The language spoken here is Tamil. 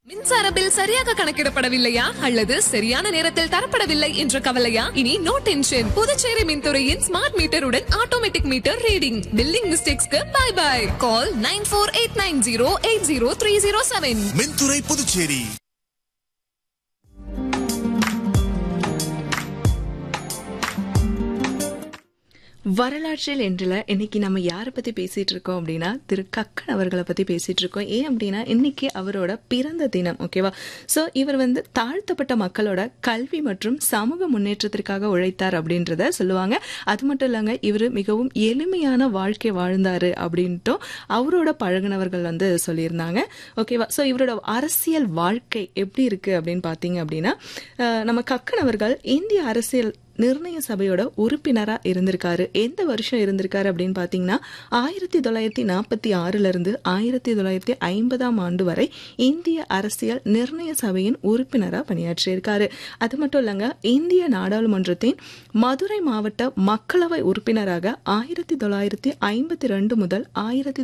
மின்சார பில் சரியாக கணக்கிடப்படவில்லையா அல்லது சரியான நேரத்தில் தரப்படவில்லை என்ற கவலையா இனி நோ டென்ஷன் புதுச்சேரி மின்துறையின் ஸ்மார்ட் மீட்டருடன் ஆட்டோமேட்டிக் மீட்டர் ரீடிங் பில்லிங் மிஸ்டேக்ஸ்க்கு bye bye call nine four eight nine zero eight zero three zero seven மின்துறை புதுச்சேரி வரலாற்றில் என்றில் இன்னைக்கு நம்ம யாரை பற்றி பேசிகிட்டு இருக்கோம் அப்படின்னா திரு கக்கன் அவர்களை பற்றி பேசிகிட்டு இருக்கோம் ஏன் அப்படின்னா இன்னைக்கு அவரோட பிறந்த தினம் ஓகேவா ஸோ இவர் வந்து தாழ்த்தப்பட்ட மக்களோட கல்வி மற்றும் சமூக முன்னேற்றத்திற்காக உழைத்தார் அப்படின்றத சொல்லுவாங்க அது மட்டும் இல்லைங்க இவர் மிகவும் எளிமையான வாழ்க்கை வாழ்ந்தாரு அப்படின்ட்டும் அவரோட பழகுனவர்கள் வந்து சொல்லியிருந்தாங்க ஓகேவா ஸோ இவரோட அரசியல் வாழ்க்கை எப்படி இருக்குது அப்படின்னு பார்த்தீங்க அப்படின்னா அஹ், நம்ம கக்கன் அவர்கள் இந்திய அரசியல் நிர்ணய சபையோட உறுப்பினரா இருந்திருக்காரு எந்த வருஷம் இருந்திருக்காரு அப்படின்னு பாத்தீங்கன்னா ஆயிரத்தி தொள்ளாயிரத்தி நாற்பத்தி ஆறுல இருந்து ஆயிரத்தி தொள்ளாயிரத்தி ஐம்பதாம் ஆண்டு வரை இந்திய அரசியல் நிர்ணய சபையின் உறுப்பினரா பணியாற்றியிருக்காரு அது மட்டும் இல்லைங்க இந்திய நாடாளுமன்றத்தின் மதுரை மாவட்ட மக்களவை உறுப்பினராக ஆயிரத்தி தொள்ளாயிரத்தி ஐம்பத்தி ரெண்டு முதல் ஆயிரத்தி